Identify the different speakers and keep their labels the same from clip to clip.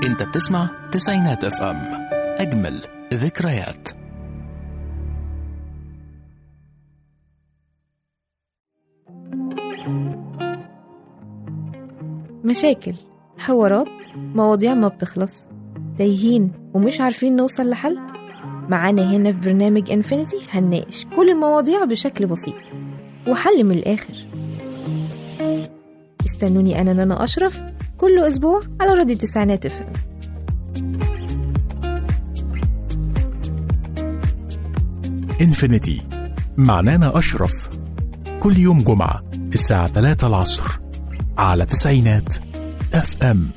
Speaker 1: انت بتسمع تسعينات اف ام اجمل ذكريات
Speaker 2: مشاكل حوارات مواضيع ما بتخلص تايهين ومش عارفين نوصل لحل معانا هنا في برنامج انفينيتي هنناقش كل المواضيع بشكل بسيط وحل من الآخر استنوني أنا نانا أشرف كل أسبوع على راديو تسعينات اف ام
Speaker 1: انفينيتي مع نانا أشرف كل يوم جمعة الساعة 3 العصر على تسعينات اف ام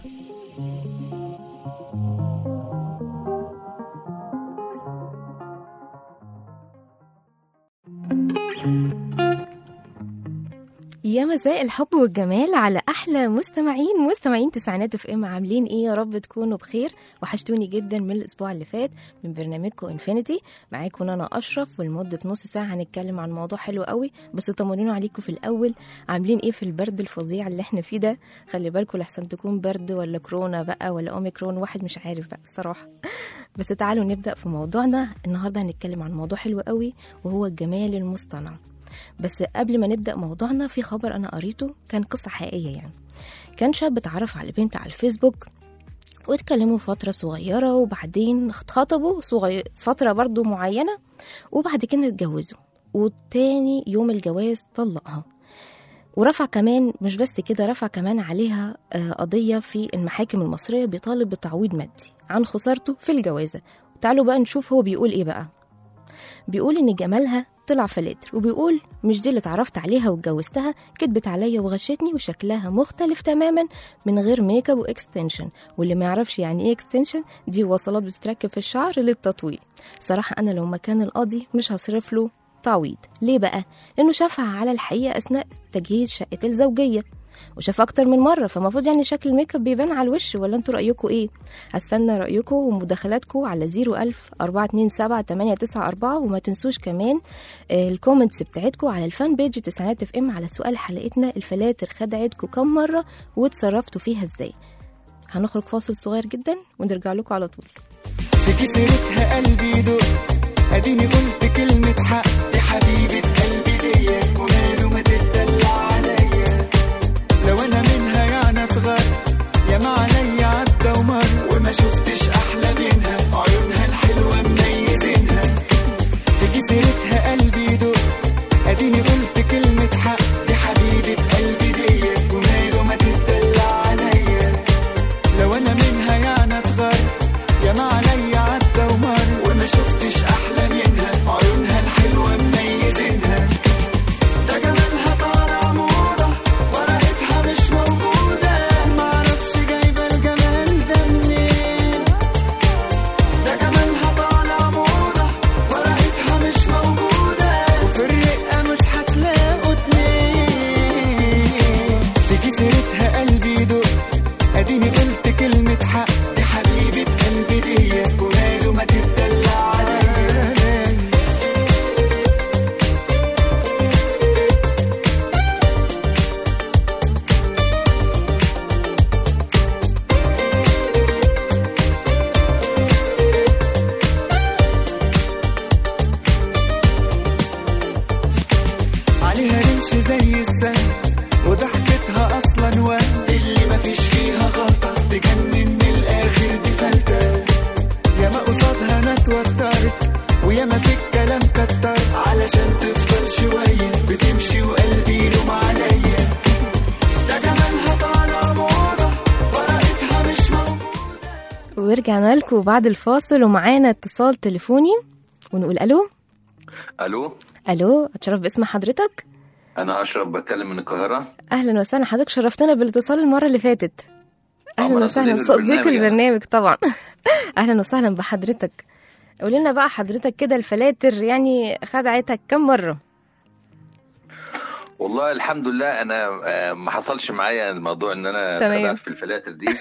Speaker 2: يا مساء الحب والجمال على احلى مستمعين مستمعين تسعينات اف ام عاملين ايه يا رب تكونوا بخير وحشتوني جدا من الاسبوع اللي فات من برنامجكم انفينيتي معاكم انا اشرف ولمده نص ساعه هنتكلم عن موضوع حلو قوي بس طمنونا عليكم في الاول عاملين ايه في البرد الفظيع اللي احنا فيه ده خلي بالكم لحسن تكون برد ولا كورونا بقى ولا اوميكرون واحد مش عارف بقى الصراحه بس تعالوا نبدا في موضوعنا النهارده هنتكلم عن موضوع حلو قوي وهو الجمال المصطنع بس قبل ما نبدا موضوعنا في خبر انا قريته كان قصه حقيقيه يعني كان شاب اتعرف على بنت على الفيسبوك واتكلموا فترة صغيرة وبعدين اتخطبوا صغير فترة برضو معينة وبعد كده اتجوزوا وتاني يوم الجواز طلقها ورفع كمان مش بس كده رفع كمان عليها آه، قضية في المحاكم المصرية بيطالب بتعويض مادي عن خسارته في الجوازة تعالوا بقى نشوف هو بيقول ايه بقى بيقول ان جمالها طلع فلاتر وبيقول مش دي اللي اتعرفت عليها واتجوزتها كدبت عليا وغشتني وشكلها مختلف تماما من غير ميك اب واكستنشن واللي ما يعرفش يعني ايه اكستنشن دي وصلات بتتركب في الشعر للتطويل صراحه انا لو مكان القاضي مش هصرف له تعويض ليه بقى لانه شافها على الحقيقه اثناء تجهيز شقه الزوجيه وشاف اكتر من مره فالمفروض يعني شكل الميك اب بيبان على الوش ولا انتوا رايكم ايه هستنى رايكم ومداخلاتكم على 01000 427 894 وما تنسوش كمان آه، الكومنتس بتاعتكم على الفان بيج تسعينات اف ام على سؤال حلقتنا الفلاتر خدعتكم كم مره واتصرفتوا فيها ازاي هنخرج فاصل صغير جدا ونرجع لكم على طول
Speaker 3: تيجي سيرتها قلبي يدق اديني قلت كلمة حق يا حبيبة قلبي ديت وماله ما تتدلع عليا لو انا منها يعني اتغر يا ما عليا عدى ومر وما شفتش احلى منها عيونها الحلوة مميزينها تيجي سيرتها قلبي يدق اديني قلت كلمة حق يا حبيبة قلبي ديت وماله ما تتدلع عليا لو انا منها يعني اتغر يا ما عليا عدى ومر وما شفتش احلى منها عيونها الحلوه مميزينها ده جمالها طالع موضه ورقتها مش موجوده معرفش جايبه الجمال ده منين ده جمالها طالع موضه ورقتها مش موجوده وفي الرقه مش هتلاقوا اتنين تيجي سيرتها قلبي يدق اديني قلت كلمة حق دي حبيبة قلبي ديت وماله ما تتدلع عليا عليها رمش زي السهم وضحكتها اصلا وهم اللي مفيش فيها غلطه تجنن من الاخر دي فلتة ياما قصادها انا اتوترت وياما في الكلام كترت علشان تفضل شويه بتمشي وقلبي يلوم عليا ده جمالها طالع موضه ورقتها مش موجوده
Speaker 2: ورجعنا لكم بعد الفاصل ومعانا اتصال تليفوني ونقول الو
Speaker 4: الو
Speaker 2: الو اتشرف باسم حضرتك
Speaker 4: انا اشرف بتكلم من القاهره
Speaker 2: اهلا وسهلا حضرتك شرفتنا بالاتصال المره اللي فاتت اهلا
Speaker 4: طبعاً،
Speaker 2: وسهلا
Speaker 4: صديق
Speaker 2: صديق
Speaker 4: البرنامج.
Speaker 2: البرنامج طبعا اهلا وسهلا بحضرتك قولي لنا بقى حضرتك كده الفلاتر يعني خدعتك كم مره
Speaker 4: والله الحمد لله انا آه، ما حصلش معايا الموضوع ان انا
Speaker 2: تمام.
Speaker 4: اتخدعت في الفلاتر دي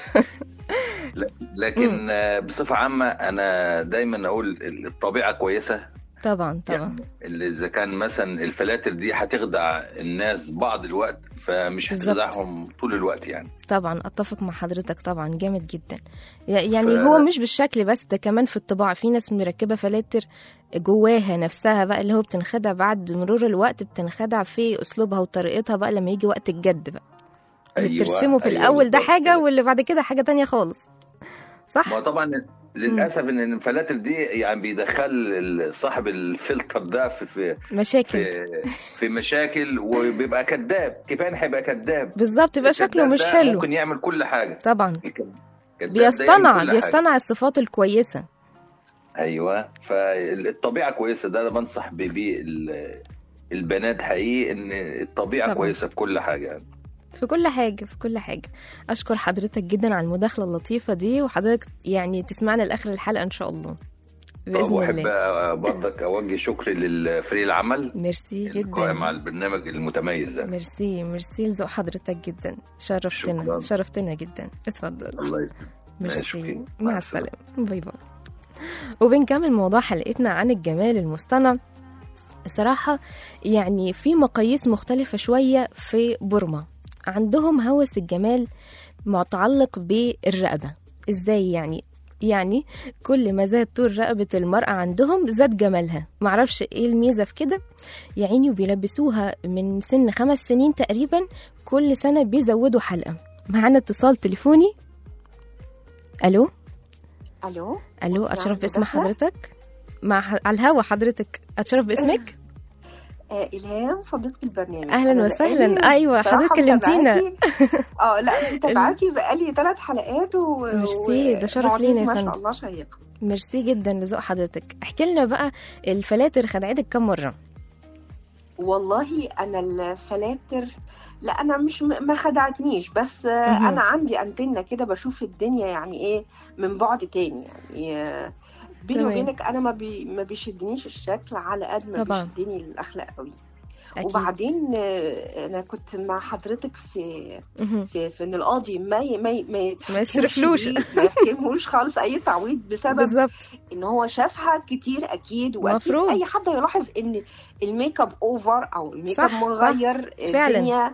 Speaker 4: ل- لكن آه، بصفه عامه انا دايما اقول الطبيعه كويسه
Speaker 2: طبعا طبعا
Speaker 4: يعني اللي اذا كان مثلا الفلاتر دي هتخدع الناس بعض الوقت فمش
Speaker 2: بالظبط.
Speaker 4: هتخدعهم طول الوقت يعني
Speaker 2: طبعا اتفق مع حضرتك طبعا جامد جدا ي- يعني
Speaker 4: ف-
Speaker 2: هو مش بالشكل بس ده كمان في الطباع في ناس مركبه فلاتر جواها نفسها بقى اللي هو بتنخدع بعد مرور الوقت بتنخدع في اسلوبها وطريقتها بقى لما يجي وقت الجد بقى اللي
Speaker 4: أيوة،
Speaker 2: بترسمه في
Speaker 4: أيوة
Speaker 2: الاول ده
Speaker 4: بالظبط
Speaker 2: حاجه
Speaker 4: كده.
Speaker 2: واللي بعد كده حاجه تانية خالص صح
Speaker 4: ما طبعا للاسف ان الفلاتر دي يعني بيدخل صاحب الفلتر ده في في
Speaker 2: مشاكل
Speaker 4: في, في مشاكل وبيبقى كذاب كفايه هيبقى كذاب
Speaker 2: بالظبط يبقى شكله
Speaker 4: الكذاب
Speaker 2: مش
Speaker 4: ده
Speaker 2: حلو
Speaker 4: ممكن يعمل كل حاجه
Speaker 2: طبعا
Speaker 4: الكذاب ده يعمل
Speaker 2: بيصطنع
Speaker 4: كل حاجة.
Speaker 2: بيصطنع الصفات الكويسه
Speaker 4: ايوه فالطبيعه كويسه ده انا بنصح بيه ال- البنات حقيقي ان الطبيعه
Speaker 2: طبعاً.
Speaker 4: كويسه في كل حاجه يعني
Speaker 2: في كل حاجة في كل حاجة أشكر حضرتك جدا على المداخلة اللطيفة دي وحضرتك يعني تسمعنا لآخر الحلقة إن شاء الله بإذن
Speaker 4: واحب
Speaker 2: الله
Speaker 4: برضك اوجه شكري للفريق العمل
Speaker 2: ميرسي
Speaker 4: القائم على
Speaker 2: جدا
Speaker 4: البرنامج المتميز ده
Speaker 2: ميرسي ميرسي لذوق حضرتك جدا شرفتنا
Speaker 4: شكراً.
Speaker 2: شرفتنا جدا اتفضل
Speaker 4: الله يسلمك ماشي،
Speaker 2: ميرسي
Speaker 4: أوكي.
Speaker 2: مع
Speaker 4: مع
Speaker 2: السلامة باي باي وبنكمل موضوع حلقتنا عن الجمال المصطنع صراحة يعني في مقاييس مختلفة شوية في بورما عندهم هوس الجمال متعلق بالرقبة ازاي يعني يعني كل ما زاد طول رقبة المرأة عندهم زاد جمالها معرفش ايه الميزة في كده يا عيني وبيلبسوها من سن خمس سنين تقريبا كل سنة بيزودوا حلقة معانا اتصال تليفوني الو
Speaker 5: الو
Speaker 2: الو
Speaker 5: نعم،
Speaker 2: اتشرف باسم
Speaker 5: مداخلة؟
Speaker 2: حضرتك مع ح... على الهوا حضرتك اتشرف باسمك
Speaker 5: آه الهام صديقه البرنامج
Speaker 2: أهلاً
Speaker 5: أنا
Speaker 2: وسهلاً.
Speaker 5: بقالي
Speaker 2: أيوة،
Speaker 5: بصراحة
Speaker 2: حضرتك كلمتينا.
Speaker 5: متابعاكي- اه لا متابعاكي بقالي ثلاث حلقات و
Speaker 2: ميرسي، ده شرف
Speaker 5: ومواضيع
Speaker 2: لينا يا
Speaker 5: ما
Speaker 2: فندم.
Speaker 5: شاء الله شيقه
Speaker 2: ميرسي جدا لذوق حضرتك احكي لنا بقى الفلاتر خدعتك كم مره
Speaker 5: والله انا الفلاتر لا انا مش م- ما خدعتنيش بس آه،
Speaker 2: مهم.
Speaker 5: انا عندي انتنه كده بشوف الدنيا يعني ايه من بعد تاني يعني آه، بيني
Speaker 2: تمام.
Speaker 5: وبينك انا ما بي ما بيشدنيش الشكل على قد ما
Speaker 2: طبعاً.
Speaker 5: بيشدني الاخلاق قوي
Speaker 2: اكيد
Speaker 5: وبعدين آه، انا كنت مع حضرتك في
Speaker 2: مهم.
Speaker 5: في, في ان القاضي ما ي- ما ي- ما يتحكمش
Speaker 2: ما يصرفلوش.
Speaker 5: بيه، ما يحكمهوش خالص اي تعويض بسبب
Speaker 2: بالظبط
Speaker 5: ان هو شافها كتير اكيد واكيد
Speaker 2: مفروض.
Speaker 5: اي حد هيلاحظ ان الميك اب اوفر او الميك اب
Speaker 2: صح،
Speaker 5: مغير
Speaker 2: فعلاً.
Speaker 5: الدنيا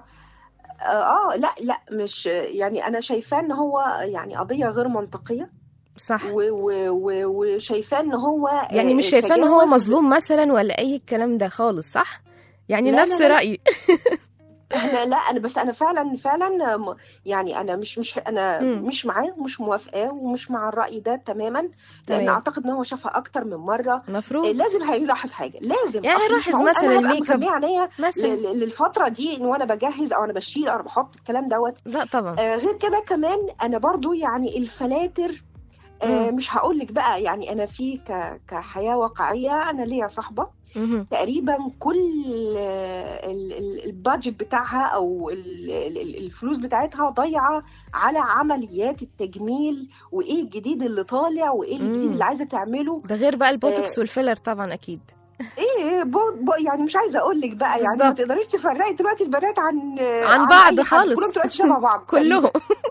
Speaker 5: اه آه، لا لا مش يعني انا شايفاه ان هو يعني قضيه غير منطقيه
Speaker 2: صح
Speaker 5: و- و- و- وشايفاه ان هو
Speaker 2: يعني
Speaker 5: آه،
Speaker 2: مش شايفاه ان هو
Speaker 5: تجاوز-
Speaker 2: مظلوم مثلا ولا اي الكلام ده خالص صح يعني
Speaker 5: لا،
Speaker 2: نفس
Speaker 5: لا، لا.
Speaker 2: رايي
Speaker 5: احنا لا انا بس انا فعلا فعلا م- يعني انا مش مش انا
Speaker 2: مم.
Speaker 5: مش معاه ومش موافقاه ومش مع الراي ده تماما لان
Speaker 2: تمام.
Speaker 5: اعتقد ان هو شافها اكتر من مره آه،
Speaker 2: المفروض
Speaker 5: لازم هيلاحظ حاجه لازم
Speaker 2: يعني
Speaker 5: أصل مش
Speaker 2: يلاحظ
Speaker 5: معقول
Speaker 2: مثلا
Speaker 5: أنا هبقى
Speaker 2: الميك اب.
Speaker 5: مخبيه عينيا
Speaker 2: مثلا
Speaker 5: ل- ل- للفتره دي ان وانا بجهز او انا بشيل او انا بحط الكلام دوت
Speaker 2: لا طبعا
Speaker 5: آه غير كده كمان انا برضو يعني الفلاتر آه
Speaker 2: مم.
Speaker 5: مش هقول لك بقى يعني انا في ك- كحياه واقعيه انا ليا صاحبه
Speaker 2: مهم.
Speaker 5: تقريبا كل آه، ال- ال- البادجت بتاعها او ال- ال- ال- الفلوس بتاعتها ضايعه على عمليات التجميل وايه الجديد اللي طالع وايه الجديد
Speaker 2: مم.
Speaker 5: اللي عايزه تعمله
Speaker 2: ده غير بقى البوتوكس والفيلر طبعا اكيد
Speaker 5: ايه بو بو يعني مش عايزه اقول لك بقى يعني ما
Speaker 2: بالظبط.
Speaker 5: تقدريش تفرقي دلوقتي البنات عن
Speaker 2: عن بعض
Speaker 5: أي حد.
Speaker 2: خالص.
Speaker 5: كلهم دلوقتي شبه بعض
Speaker 2: كلهم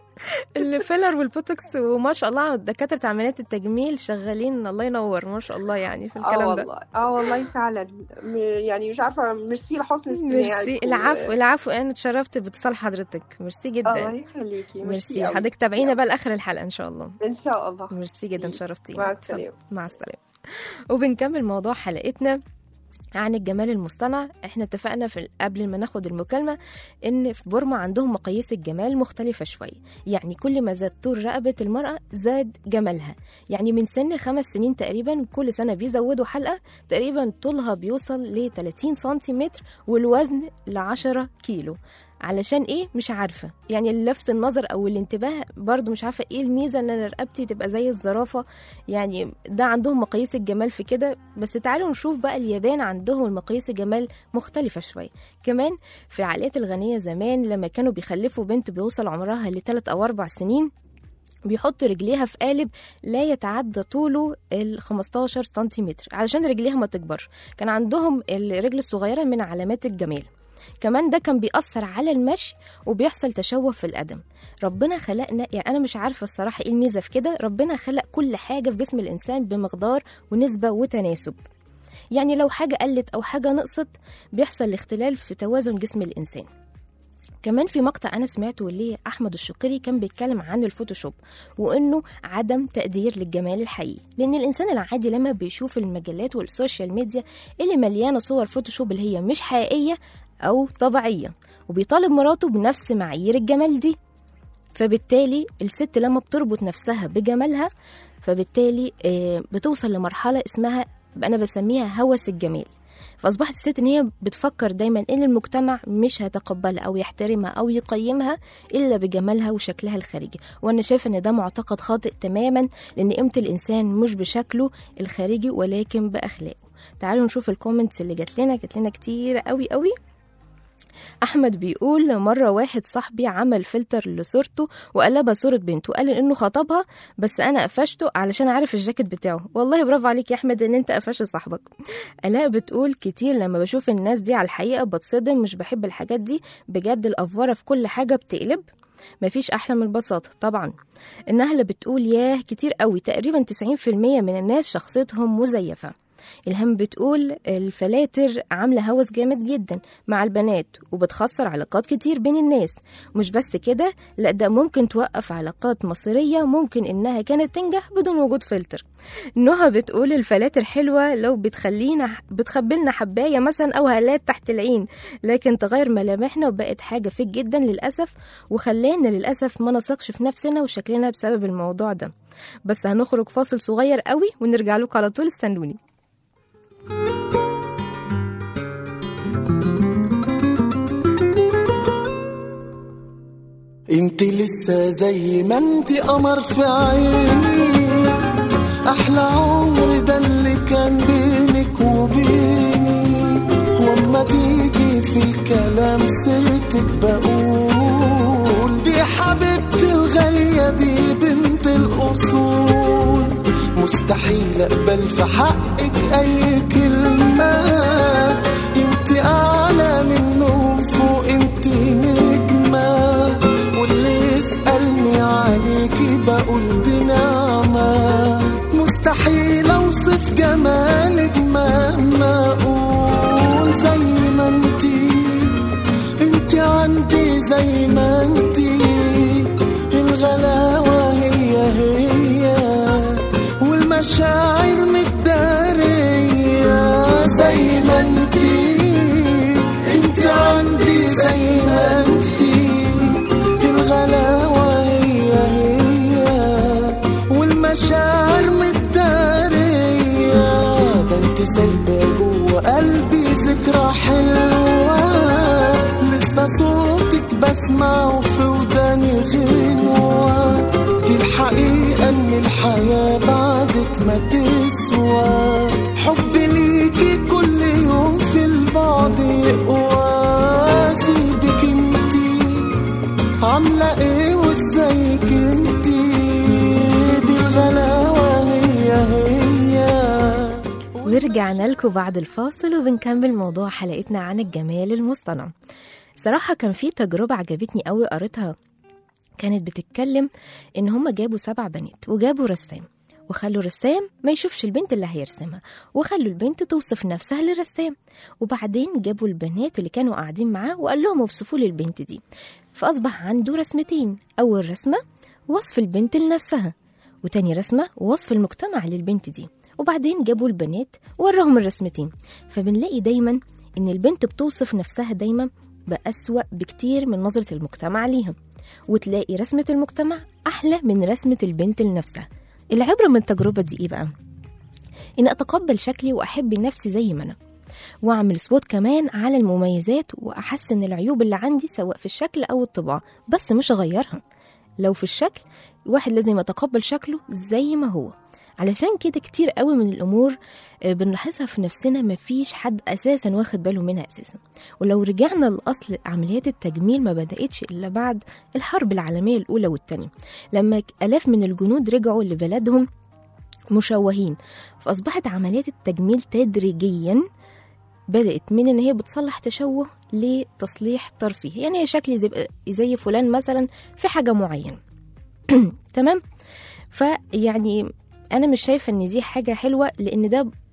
Speaker 2: الفيلر والبوتوكس وما شاء الله دكاتره عمليات التجميل شغالين الله ينور ما شاء الله يعني في
Speaker 5: اه
Speaker 2: الكلام ده
Speaker 5: والله اه والله فعلا م- يعني مش عارفه ميرسي لحسن استماعك
Speaker 2: ميرسي
Speaker 5: و-
Speaker 2: العفو العفو انا اتشرفت باتصال حضرتك ميرسي
Speaker 5: الله
Speaker 2: جدا
Speaker 5: يخليكي
Speaker 2: ميرسي
Speaker 5: أوي.
Speaker 2: حضرتك تابعينا بقى لاخر الحلقه ان شاء الله
Speaker 5: ان شاء الله
Speaker 2: ميرسي جدا
Speaker 5: ميرسي.
Speaker 2: شرفتيني
Speaker 5: مع
Speaker 2: اتفضل.
Speaker 5: السلامه
Speaker 2: مع السلامه وبنكمل موضوع حلقتنا عن الجمال المصطنع احنا اتفقنا في قبل ما ناخد المكالمة ان في بورما عندهم مقاييس الجمال مختلفة شوية يعني كل ما زاد طول رقبة المرأة زاد جمالها يعني من سن خمس سنين تقريبا كل سنة بيزودوا حلقة تقريبا طولها بيوصل ل 30 سنتيمتر والوزن ل 10 كيلو علشان ايه مش عارفه يعني لفت النظر او الانتباه برضو مش عارفه ايه الميزه ان انا رقبتي تبقى زي الزرافه يعني ده عندهم مقاييس الجمال في كده بس تعالوا نشوف بقى اليابان عندهم المقاييس الجمال مختلفه شويه كمان في العائلات الغنيه زمان لما كانوا بيخلفوا بنت بيوصل عمرها لثلاث او اربع سنين بيحط رجليها في قالب لا يتعدى طوله ال 15 سنتيمتر علشان رجليها ما تكبرش كان عندهم الرجل الصغيره من علامات الجمال كمان ده كان بيأثر على المشي وبيحصل تشوه في القدم ربنا خلقنا يعني أنا مش عارفة الصراحة إيه الميزة في كده ربنا خلق كل حاجة في جسم الإنسان بمقدار ونسبة وتناسب يعني لو حاجة قلت أو حاجة نقصت بيحصل اختلال في توازن جسم الإنسان كمان في مقطع انا سمعته ليه احمد الشقيري كان بيتكلم عن الفوتوشوب وانه عدم تقدير للجمال الحقيقي لان الانسان العادي لما بيشوف المجلات والسوشيال ميديا اللي مليانه صور فوتوشوب اللي هي مش حقيقيه او طبيعيه وبيطالب مراته بنفس معايير الجمال دي فبالتالي الست لما بتربط نفسها بجمالها فبالتالي آه، بتوصل لمرحله اسمها انا بسميها هوس الجمال فاصبحت الست ان هي بتفكر دايما ان المجتمع مش هيتقبلها او يحترمها او يقيمها الا بجمالها وشكلها الخارجي وانا شايفه ان ده معتقد خاطئ تماما لان قيمه الانسان مش بشكله الخارجي ولكن باخلاقه تعالوا نشوف الكومنتس اللي جات لنا جات لنا كتير قوي قوي احمد بيقول مره واحد صاحبي عمل فلتر لصورته وقلبها صوره بنته وقال انه خطبها بس انا قفشته علشان عارف الجاكيت بتاعه والله برافو عليك يا احمد ان انت قفشت صاحبك الاء بتقول كتير لما بشوف الناس دي على الحقيقه بتصدم مش بحب الحاجات دي بجد الافوره في كل حاجه بتقلب مفيش احلى من البساطه طبعا النهله بتقول ياه كتير قوي تقريبا 90% من الناس شخصيتهم مزيفه الهم بتقول الفلاتر عاملة هوس جامد جدا مع البنات وبتخسر علاقات كتير بين الناس مش بس كده لا ده ممكن توقف علاقات مصيرية ممكن إنها كانت تنجح بدون وجود فلتر نهى بتقول الفلاتر حلوة لو بتخلينا بتخبلنا حباية مثلا أو هالات تحت العين لكن تغير ملامحنا وبقت حاجة فيك جدا للأسف وخلانا للأسف ما نثقش في نفسنا وشكلنا بسبب الموضوع ده بس هنخرج فاصل صغير قوي ونرجع لكم على طول استنوني
Speaker 6: انت لسه زي ما انت قمر في عيني احلى عمر ده اللي كان بينك وبيني واما تيجي في الكلام سيرتك بقول دي حبيبتي الغالية دي بنت الاصول مستحيل اقبل في حقك اي كلمة انت اعلى منهم فوق انت نجمة واللي يسألني عليكي بقول دي نعمة مستحيل اوصف جمالك مهما اقول زي ما انتي انتي عندي زي ما انتي الغلاوة هي هي والمشاعر متدارية زي ما انتي انت عندي زي ما انتي الغلاوة هي هي والمشاعر متدارية ده انت سايبة جوه قلبي ذكرى حلوة لسه صوتك بسمعه في وداني غنوة دي الحقيقة ان الحياة بعدك ما تسوى حبي ليكي كل يوم في البعد يقوى سيبك انتي عاملة ايه وازيك انتي دي الغلاوة هي هي
Speaker 2: ورجعنا لكم بعد الفاصل وبنكمل موضوع حلقتنا عن الجمال المصطنع صراحة كان في تجربة عجبتني قوي قريتها كانت بتتكلم ان هما جابوا سبع بنات وجابوا رسام وخلوا الرسام ما يشوفش البنت اللي هيرسمها وخلوا البنت توصف نفسها للرسام وبعدين جابوا البنات اللي كانوا قاعدين معاه وقال لهم اوصفوا لي البنت دي فأصبح عنده رسمتين أول رسمة وصف البنت لنفسها وتاني رسمة وصف المجتمع للبنت دي وبعدين جابوا البنات وراهم الرسمتين فبنلاقي دايما إن البنت بتوصف نفسها دايما بأسوأ بكتير من نظرة المجتمع ليها وتلاقي رسمة المجتمع أحلى من رسمة البنت لنفسها العبرة من التجربة دي إيه بقى؟ إن أتقبل شكلي وأحب نفسي زي ما أنا وأعمل سبوت كمان على المميزات وأحسن العيوب اللي عندي سواء في الشكل أو الطباع بس مش أغيرها لو في الشكل الواحد لازم يتقبل شكله زي ما هو علشان كده كتير قوي من الامور آه، بنلاحظها في نفسنا مفيش حد اساسا واخد باله منها اساسا ولو رجعنا لاصل عمليات التجميل ما بداتش الا بعد الحرب العالميه الاولى والثانيه لما الاف من الجنود رجعوا لبلدهم مشوهين فاصبحت عمليات التجميل تدريجيا بدات من ان هي بتصلح تشوه لتصليح ترفيهي يعني هي شكلي زي, زي فلان مثلا في حاجه معينه تمام فيعني انا مش شايفه ان دي حاجه حلوه لان ده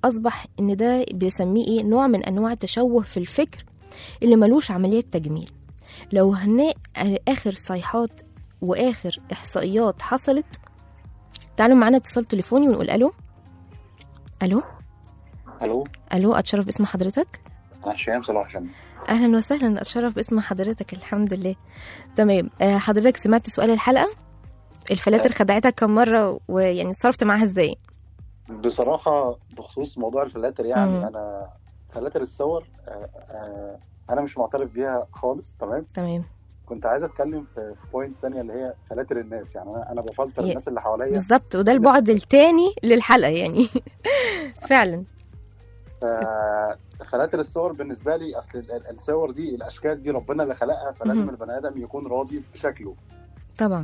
Speaker 2: أصبح إن ده بيسميه إيه نوع من أنواع التشوه في الفكر اللي ملوش عملية تجميل لو هنا آخر صيحات وآخر إحصائيات حصلت تعالوا معانا اتصال تليفوني ونقول ألو ألو
Speaker 7: الو
Speaker 2: ألو أتشرف باسم حضرتك
Speaker 7: انا هشام صلاح هشام
Speaker 2: اهلا وسهلا اتشرف باسم حضرتك الحمد لله تمام آه، حضرتك سمعت سؤال الحلقه الفلاتر خدعتك كم مره ويعني اتصرفت معاها ازاي
Speaker 7: بصراحه بخصوص موضوع الفلاتر يعني
Speaker 2: مم.
Speaker 7: انا فلاتر الصور آه، آه، انا مش معترف بيها خالص تمام
Speaker 2: تمام
Speaker 7: كنت عايز اتكلم في في بوينت تانية اللي هي فلاتر الناس يعني انا انا بفلتر
Speaker 2: يا-
Speaker 7: الناس اللي حواليا
Speaker 2: بالظبط وده البعد التاني للحلقه يعني فعلا
Speaker 7: آه، فلاتر الصور بالنسبه لي اصل ال- ال- الصور دي الاشكال دي ربنا اللي خلقها فلازم
Speaker 2: مهم.
Speaker 7: البني ادم يكون راضي بشكله
Speaker 2: طبعا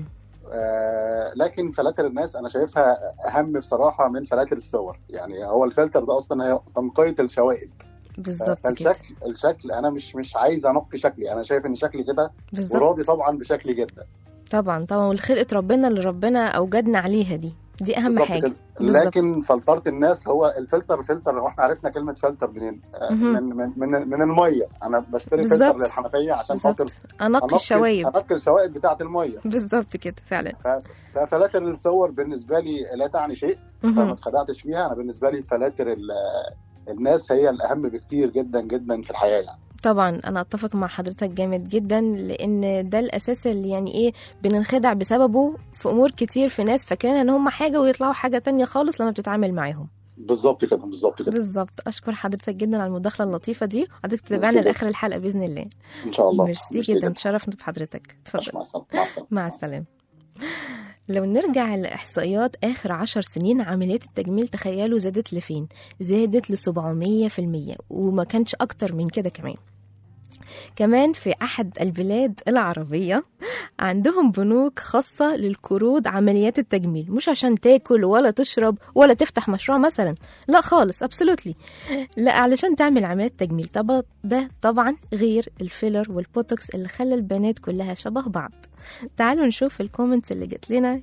Speaker 7: آه، لكن فلاتر الناس انا شايفها اهم بصراحه من فلاتر الصور يعني هو الفلتر ده اصلا هي تنقيه الشوائب
Speaker 2: بالظبط كده
Speaker 7: فالشكل الشكل انا مش مش عايز انقي شكلي انا شايف ان شكلي كده
Speaker 2: بالظبط
Speaker 7: وراضي طبعا بشكلي جدا
Speaker 2: طبعا طبعا والخلقه ربنا اللي ربنا اوجدنا عليها دي دي اهم
Speaker 7: بالظبط
Speaker 2: حاجه
Speaker 7: كده.
Speaker 2: بالظبط.
Speaker 7: لكن فلترة الناس هو الفلتر فلتر هو احنا عرفنا كلمه فلتر منين آه،
Speaker 2: مهم.
Speaker 7: من من من, من الميه انا بشتري
Speaker 2: بالظبط.
Speaker 7: فلتر للحنفيه عشان
Speaker 2: بالظبط.
Speaker 7: خاطر
Speaker 2: انقي الشوايب
Speaker 7: انقي الشوائب بتاعه الميه
Speaker 2: بالظبط كده فعلا
Speaker 7: ف- ففلاتر الصور بالنسبه لي لا تعني شيء فما
Speaker 2: مهم.
Speaker 7: اتخدعتش فيها انا بالنسبه لي فلاتر ال- الناس هي الاهم بكتير جدا جدا في الحياه يعني
Speaker 2: طبعا انا اتفق مع حضرتك جامد جدا لان ده الاساس اللي يعني ايه بننخدع بسببه في امور كتير في ناس فاكرين ان هم حاجه ويطلعوا حاجه تانية خالص لما بتتعامل معاهم
Speaker 7: بالظبط كده بالظبط كده
Speaker 2: بالظبط اشكر حضرتك جدا على المداخله اللطيفه دي وحضرتك تتابعنا
Speaker 7: ميرسي جدا.
Speaker 2: لاخر الحلقه باذن الله
Speaker 7: ان شاء الله
Speaker 2: ميرسي جدا تشرفنا بحضرتك اتفضل
Speaker 7: مع السلامه مع السلامه
Speaker 2: مع السلامة لو نرجع لإحصائيات آخر عشر سنين عمليات التجميل تخيلوا زادت لفين زادت ل 700% وما كانش أكتر من كده كمان كمان في أحد البلاد العربية عندهم بنوك خاصة للقروض عمليات التجميل مش عشان تاكل ولا تشرب ولا تفتح مشروع مثلا لا خالص ابسولوتلي لا علشان تعمل عمليات تجميل طب ده طبعا غير الفيلر والبوتوكس اللي خلى البنات كلها شبه بعض تعالوا نشوف الكومنتس اللي جت لنا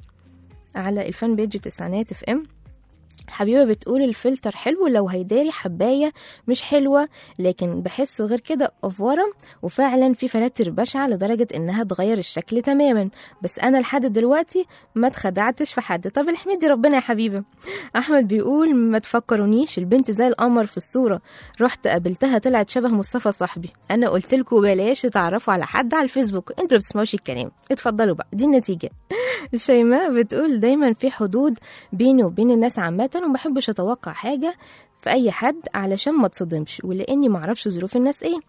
Speaker 2: على الفان بيج تسعينات اف ام حبيبة بتقول الفلتر حلو لو هيداري حباية مش حلوة لكن بحسه غير كده أفورة وفعلا في فلاتر بشعة لدرجة إنها تغير الشكل تماما بس أنا لحد دلوقتي ما اتخدعتش في حد طب الحميدي ربنا يا حبيبة أحمد بيقول ما تفكرونيش البنت زي القمر في الصورة رحت قابلتها طلعت شبه مصطفى صاحبي أنا قلت لكم بلاش تتعرفوا على حد على الفيسبوك انتوا ما بتسمعوش الكلام اتفضلوا بقى دي النتيجة شيماء بتقول دايما في حدود بيني وبين الناس عامة وما بحبش اتوقع حاجة في اي حد علشان ما تصدمش ولاني ما اعرفش ظروف الناس ايه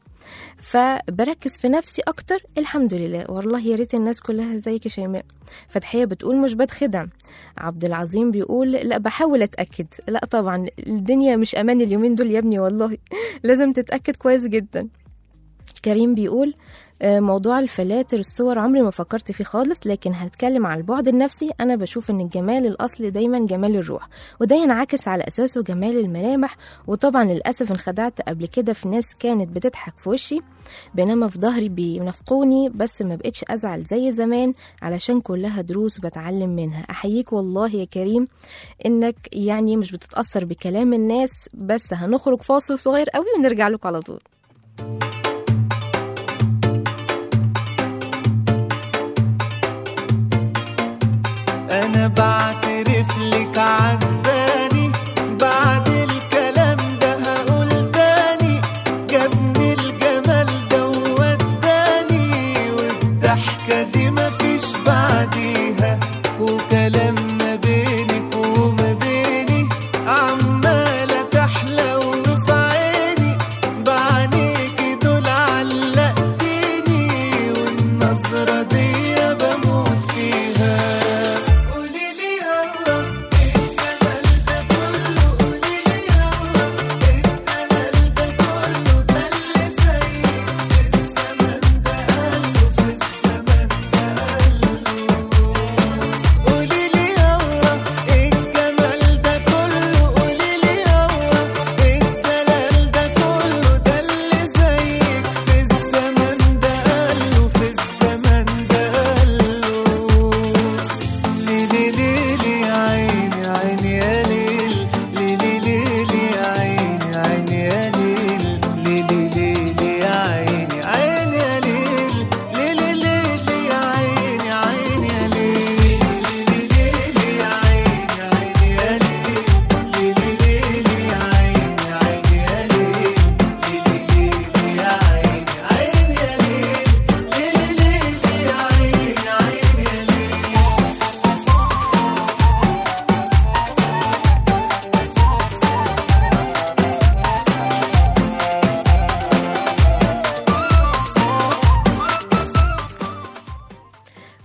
Speaker 2: فبركز في نفسي اكتر الحمد لله والله يا ريت الناس كلها زيك يا شيماء فتحيه بتقول مش بتخدع عبد العظيم بيقول لا بحاول اتاكد لا طبعا الدنيا مش امان اليومين دول يا ابني والله لازم تتاكد كويس جدا كريم بيقول آه، موضوع الفلاتر الصور عمري ما فكرت فيه خالص لكن هنتكلم على البعد النفسي انا بشوف ان الجمال الاصلي دايما جمال الروح وده ينعكس على اساسه جمال الملامح وطبعا للاسف انخدعت قبل كده في ناس كانت بتضحك في وشي بينما في ظهري بينافقوني بس ما بقتش ازعل زي زمان علشان كلها دروس بتعلم منها احييك والله يا كريم انك يعني مش بتتاثر بكلام الناس بس هنخرج فاصل صغير قوي ونرجع لكم على طول
Speaker 6: انا بعترف لك عجباني بعد الكلام ده هقول تاني جابني الجمال ده ووداني والضحكة دي مفيش بعديها وكلام ما بينك وما بيني عمالة تحلى وفي عيني بعينيكي دول علقتيني والنظرة دي بموت فيها قولي لي يلا الجمال ده كله قولي لي يلا الدلال ده كله ده اللي زيك في الزمن ده قاله في الزمن ده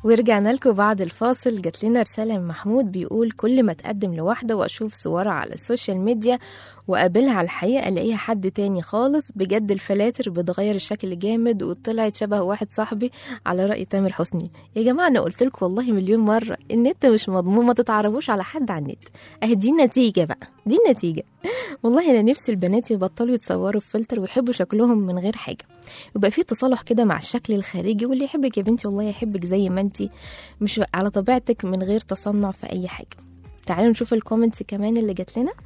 Speaker 2: ورجعنا لكم بعد الفاصل جات لنا رسالة من محمود بيقول كل ما اتقدم لواحدة واشوف صورها على السوشيال ميديا وقابلها على الحقيقة الاقيها حد تاني خالص بجد الفلاتر بتغير الشكل جامد وطلعت شبه واحد صاحبي على رأي تامر حسني يا جماعة انا قلت لكم والله مليون مرة النت مش مضمون ما تتعرفوش على حد على النت اهي دي النتيجة بقى دي النتيجة والله انا نفسي البنات يبطلوا يتصوروا في فلتر ويحبوا شكلهم من غير حاجة يبقى في تصالح كده مع الشكل الخارجي واللي يحبك يا بنتي والله يحبك زي ما انتي مش على طبيعتك من غير تصنع في اي حاجه تعالوا نشوف الكومنتس كمان اللي جات لنا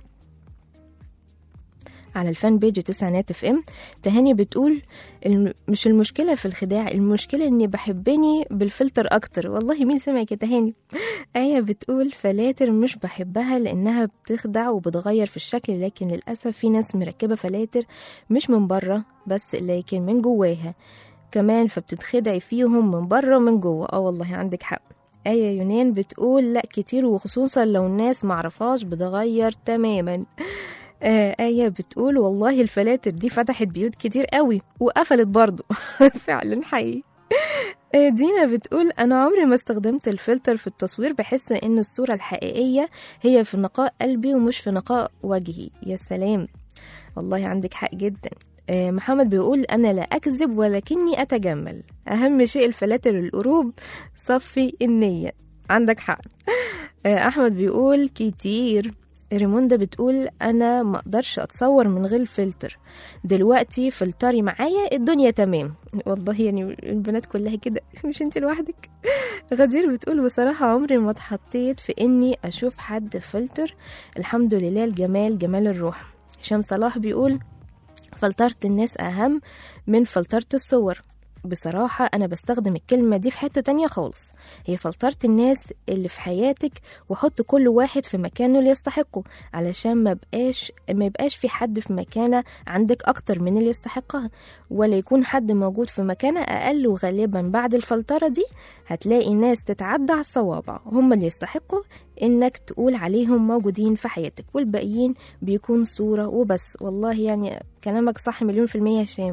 Speaker 2: على الفان بيج تسعينات اف ام تهاني بتقول الم- مش المشكله في الخداع المشكله اني بحبني بالفلتر اكتر والله مين سمعك يا تهاني آية بتقول فلاتر مش بحبها لأنها بتخدع وبتغير في الشكل لكن للأسف في ناس مركبة فلاتر مش من بره بس لكن من جواها كمان فبتتخدعي فيهم من بره ومن جوه اه والله عندك حق آية يونان بتقول لا كتير وخصوصا لو الناس معرفاش بتغير تماما آه آية بتقول والله الفلاتر دي فتحت بيوت كتير قوي وقفلت برضو فعلا حقيقي آه، دينا بتقول أنا عمري ما استخدمت الفلتر في التصوير بحس إن الصورة الحقيقية هي في نقاء قلبي ومش في نقاء وجهي يا سلام والله عندك حق جدا آه، محمد بيقول أنا لا أكذب ولكني أتجمل أهم شيء الفلاتر القروب صفي النية عندك حق آه، أحمد بيقول كتير ريموندا بتقول أنا ما أقدرش أتصور من غير فلتر دلوقتي فلتري معايا الدنيا تمام والله يعني البنات كلها كده مش انت لوحدك غدير بتقول بصراحة عمري ما اتحطيت في اني اشوف حد فلتر الحمد لله الجمال جمال الروح هشام صلاح بيقول فلترة الناس أهم من فلترة الصور بصراحة أنا بستخدم الكلمة دي في حتة تانية خالص هي فلترة الناس اللي في حياتك وحط كل واحد في مكانه اللي يستحقه علشان ما بقاش ما يبقاش في حد في مكانة عندك أكتر من اللي يستحقها ولا يكون حد موجود في مكانة أقل وغالبا بعد الفلترة دي هتلاقي ناس تتعدى على الصوابع هم اللي يستحقوا إنك تقول عليهم موجودين في حياتك والباقيين بيكون صورة وبس والله يعني كلامك صح مليون في المية يا هشام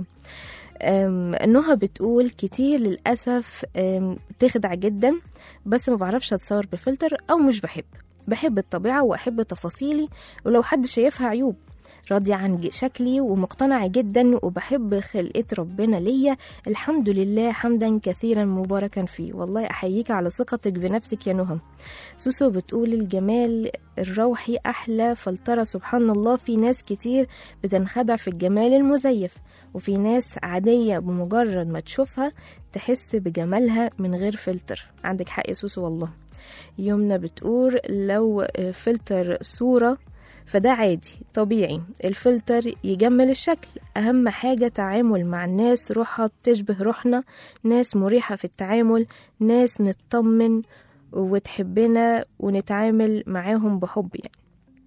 Speaker 2: أم، نهى بتقول كتير للأسف أم، تخدع جدا بس ما بعرفش أتصور بفلتر أو مش بحب بحب الطبيعة وأحب تفاصيلي ولو حد شايفها عيوب راضية عن ج- شكلي ومقتنعة جدا وبحب خلقة ربنا ليا الحمد لله حمدا كثيرا مباركا فيه والله أحييك على ثقتك بنفسك يا نهى سوسو بتقول الجمال الروحي أحلى فلترة سبحان الله في ناس كتير بتنخدع في الجمال المزيف وفي ناس عادية بمجرد ما تشوفها تحس بجمالها من غير فلتر عندك حق يا سوسو والله يمنى بتقول لو آه، فلتر صورة فده عادي طبيعي الفلتر يجمل الشكل أهم حاجة تعامل مع الناس روحها بتشبه روحنا ناس مريحة في التعامل ناس نطمن وتحبنا ونتعامل معاهم بحب يعني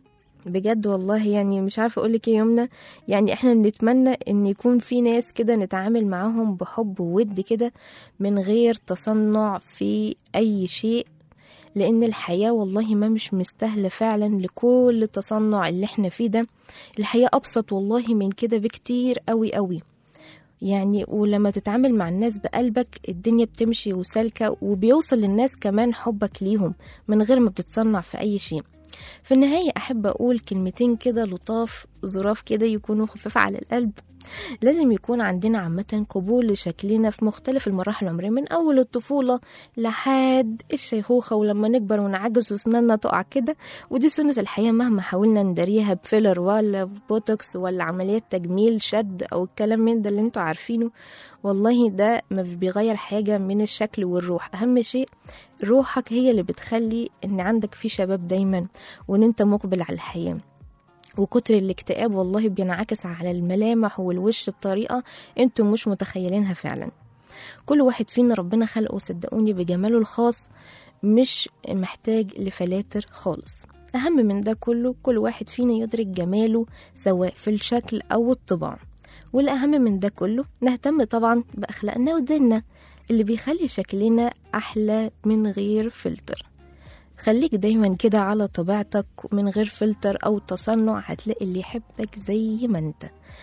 Speaker 2: بجد والله يعني مش عارفه اقول لك ايه يا يمنى يعني احنا بنتمنى ان يكون في ناس كده نتعامل معاهم بحب وود كده من غير تصنع في اي شيء لان الحياه والله ما مش مستاهله فعلا لكل التصنع اللي احنا فيه ده الحياه ابسط والله من كده بكتير قوي قوي يعني ولما تتعامل مع الناس بقلبك الدنيا بتمشي وسالكة وبيوصل للناس كمان حبك ليهم من غير ما بتتصنع في أي شيء في النهاية أحب أقول كلمتين كده لطاف ظراف كده يكونوا خفاف على القلب لازم يكون عندنا عامة قبول لشكلنا في مختلف المراحل العمرية من أول الطفولة لحد الشيخوخة ولما نكبر ونعجز وسناننا تقع كده ودي سنة الحياة مهما حاولنا نداريها بفيلر ولا بوتوكس ولا عمليات تجميل شد أو الكلام من ده اللي انتوا عارفينه والله ده ما بيغير حاجة من الشكل والروح أهم شيء روحك هي اللي بتخلي ان عندك في شباب دايما وان انت مقبل على الحياة وكتر الاكتئاب والله بينعكس على الملامح والوش بطريقة انتم مش متخيلينها فعلا كل واحد فينا ربنا خلقه صدقوني بجماله الخاص مش محتاج لفلاتر خالص أهم من ده كله كل واحد فينا يدرك جماله سواء في الشكل أو الطباع والأهم من ده كله نهتم طبعا بأخلاقنا وديننا اللي بيخلي شكلنا أحلى من غير فلتر خليك دايما كده على طبيعتك من غير فلتر أو تصنع هتلاقي اللي يحبك زي ما انت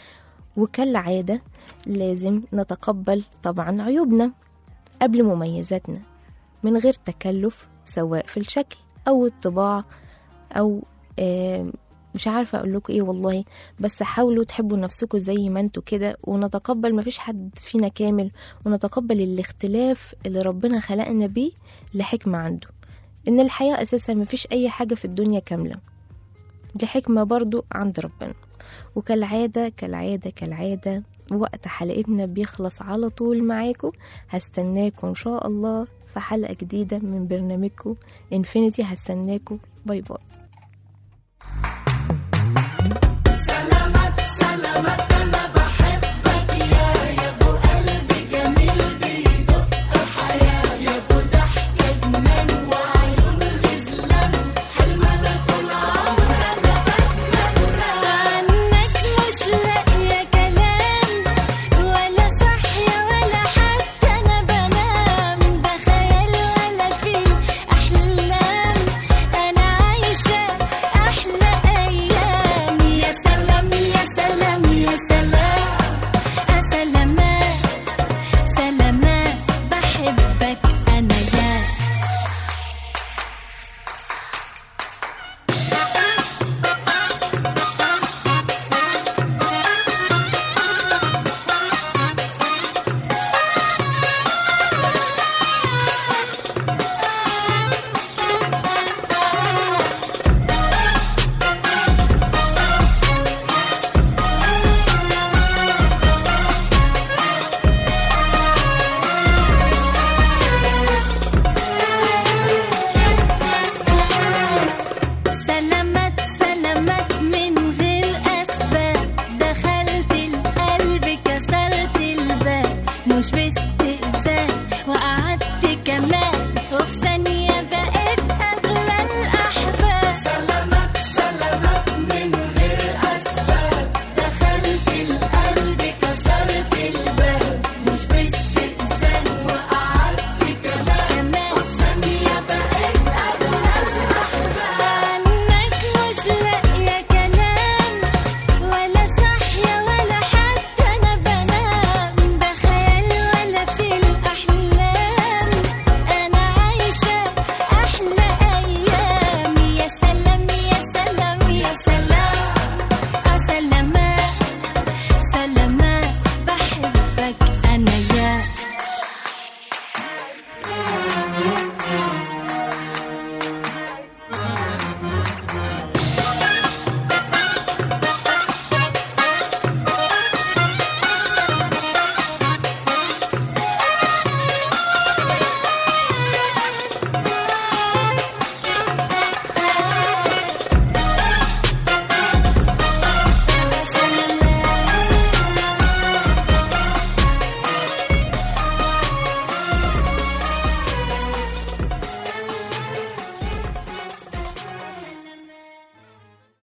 Speaker 2: وكالعادة لازم نتقبل طبعا عيوبنا قبل مميزاتنا من غير تكلف سواء في الشكل أو الطباع أو آم، مش عارفة أقول لكم إيه والله بس حاولوا تحبوا نفسكم زي ما انتوا كده ونتقبل مفيش حد فينا كامل ونتقبل الاختلاف اللي ربنا خلقنا بيه لحكمة عنده إن الحياة أساسا مفيش أي حاجة في الدنيا كاملة دي حكمة برضو عند ربنا وكالعادة كالعادة كالعادة وقت حلقتنا بيخلص على طول معاكم هستناكم إن شاء الله في حلقة جديدة من برنامجكم انفينيتي هستناكم باي باي